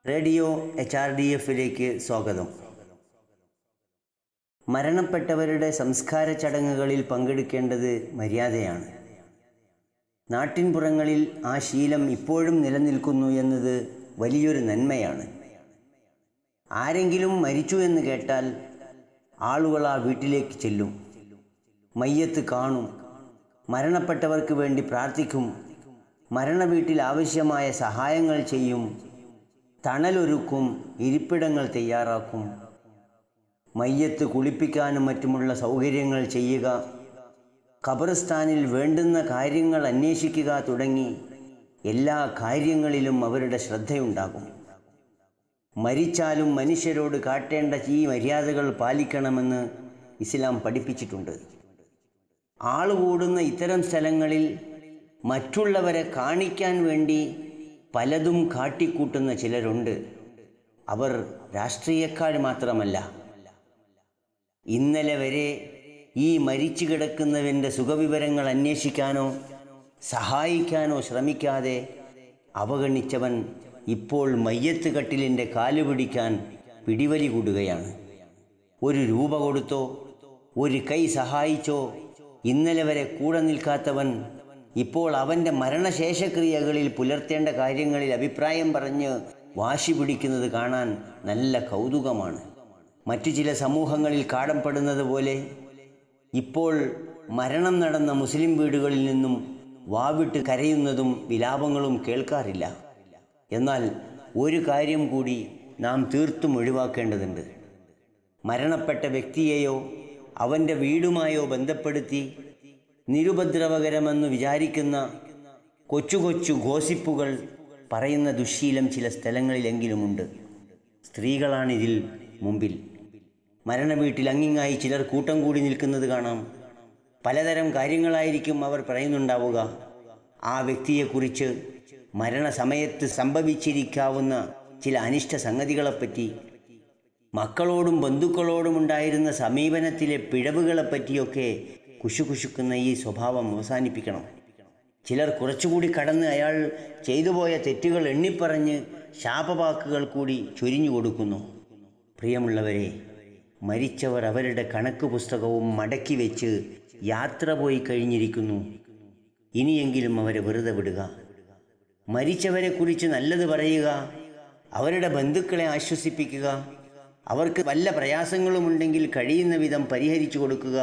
radio H R D എഫിലേക്ക് സ്വാഗതം മരണപ്പെട്ടവരുടെ സംസ്കാര ചടങ്ങുകളിൽ പങ്കെടുക്കേണ്ടത് മര്യാദയാണ് നാട്ടിൻപുറങ്ങളിൽ ആ ശീലം ഇപ്പോഴും നിലനിൽക്കുന്നു എന്നത് വലിയൊരു നന്മയാണ് ആരെങ്കിലും മരിച്ചു എന്ന് കേട്ടാൽ ആളുകൾ ആ വീട്ടിലേക്ക് ചെല്ലും മയ്യത്ത് കാണും മരണപ്പെട്ടവർക്ക് വേണ്ടി പ്രാർത്ഥിക്കും മരണ വീട്ടിൽ ആവശ്യമായ സഹായങ്ങൾ ചെയ്യും തണലൊരുക്കും ഇരിപ്പിടങ്ങൾ തയ്യാറാക്കും മയ്യത്ത് കുളിപ്പിക്കാനും മറ്റുമുള്ള സൗകര്യങ്ങൾ ചെയ്യുക ഖബർസ്ഥാനിൽ വേണ്ടുന്ന കാര്യങ്ങൾ അന്വേഷിക്കുക തുടങ്ങി എല്ലാ കാര്യങ്ങളിലും അവരുടെ ശ്രദ്ധയുണ്ടാകും മരിച്ചാലും മനുഷ്യരോട് കാട്ടേണ്ട ഈ മര്യാദകൾ പാലിക്കണമെന്ന് ഇസ്ലാം പഠിപ്പിച്ചിട്ടുണ്ട് ആളുകൂടുന്ന ഇത്തരം സ്ഥലങ്ങളിൽ മറ്റുള്ളവരെ കാണിക്കാൻ വേണ്ടി പലതും കാട്ടിക്കൂട്ടുന്ന ചിലരുണ്ട് അവർ രാഷ്ട്രീയക്കാർ മാത്രമല്ല ഇന്നലെ വരെ ഈ മരിച്ചു കിടക്കുന്നവൻ്റെ സുഖവിവരങ്ങൾ അന്വേഷിക്കാനോ സഹായിക്കാനോ ശ്രമിക്കാതെ അവഗണിച്ചവൻ ഇപ്പോൾ മയ്യത്ത് കട്ടിലിൻ്റെ കാല് പിടിക്കാൻ പിടിവലി കൂടുകയാണ് ഒരു രൂപ കൊടുത്തോ ഒരു കൈ സഹായിച്ചോ ഇന്നലെ വരെ കൂടെ നിൽക്കാത്തവൻ ഇപ്പോൾ അവൻ്റെ മരണശേഷക്രിയകളിൽ പുലർത്തേണ്ട കാര്യങ്ങളിൽ അഭിപ്രായം പറഞ്ഞ് വാശി പിടിക്കുന്നത് കാണാൻ നല്ല കൗതുകമാണ് മറ്റു ചില സമൂഹങ്ങളിൽ കാണപ്പെടുന്നത് പോലെ ഇപ്പോൾ മരണം നടന്ന മുസ്ലിം വീടുകളിൽ നിന്നും വാവിട്ട് കരയുന്നതും വിലാപങ്ങളും കേൾക്കാറില്ല എന്നാൽ ഒരു കാര്യം കൂടി നാം തീർത്തും ഒഴിവാക്കേണ്ടതുണ്ട് മരണപ്പെട്ട വ്യക്തിയെയോ അവൻ്റെ വീടുമായോ ബന്ധപ്പെടുത്തി നിരുപദ്രവകരമെന്ന് വിചാരിക്കുന്ന കൊച്ചു കൊച്ചു ഗോസിപ്പുകൾ പറയുന്ന ദുശ്ശീലം ചില സ്ഥലങ്ങളിലെങ്കിലുമുണ്ട് സ്ത്രീകളാണിതിൽ മുമ്പിൽ മരണവീട്ടിൽ അങ്ങിങ്ങായി ചിലർ കൂട്ടം കൂടി നിൽക്കുന്നത് കാണാം പലതരം കാര്യങ്ങളായിരിക്കും അവർ പറയുന്നുണ്ടാവുക ആ വ്യക്തിയെക്കുറിച്ച് മരണസമയത്ത് സംഭവിച്ചിരിക്കാവുന്ന ചില അനിഷ്ട സംഗതികളെപ്പറ്റി മക്കളോടും ബന്ധുക്കളോടും ഉണ്ടായിരുന്ന സമീപനത്തിലെ പിഴവുകളെപ്പറ്റിയൊക്കെ കുശുകുശുക്കുന്ന ഈ സ്വഭാവം അവസാനിപ്പിക്കണം ചിലർ കുറച്ചുകൂടി കടന്ന് അയാൾ ചെയ്തുപോയ തെറ്റുകൾ എണ്ണിപ്പറഞ്ഞ് ശാപവാക്കുകൾ കൂടി ചൊരിഞ്ഞു കൊടുക്കുന്നു പ്രിയമുള്ളവരെ മരിച്ചവർ അവരുടെ കണക്ക് പുസ്തകവും മടക്കി വെച്ച് യാത്ര പോയി കഴിഞ്ഞിരിക്കുന്നു ഇനിയെങ്കിലും അവരെ വെറുതെ വിടുക മരിച്ചവരെക്കുറിച്ച് നല്ലത് പറയുക അവരുടെ ബന്ധുക്കളെ ആശ്വസിപ്പിക്കുക അവർക്ക് വല്ല പ്രയാസങ്ങളുമുണ്ടെങ്കിൽ കഴിയുന്ന വിധം പരിഹരിച്ചു കൊടുക്കുക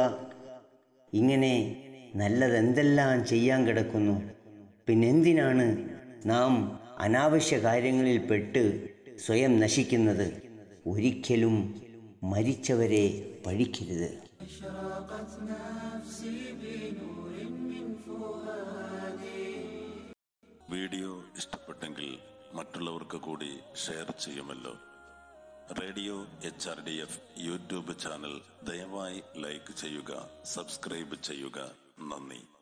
ഇങ്ങനെ നല്ലതെന്തെല്ലാം ചെയ്യാൻ കിടക്കുന്നു പിന്നെന്തിനാണ് നാം അനാവശ്യ കാര്യങ്ങളിൽ പെട്ട് സ്വയം നശിക്കുന്നത് ഒരിക്കലും മരിച്ചവരെ പഴിക്കരുത് വീഡിയോ ഇഷ്ടപ്പെട്ടെങ്കിൽ മറ്റുള്ളവർക്ക് കൂടി ഷെയർ ചെയ്യുമല്ലോ radio H R D F YouTube channel ദയവായി ലൈക്ക് ചെയ്യുക സബ്സ്ക്രൈബ് ചെയ്യുക നന്ദി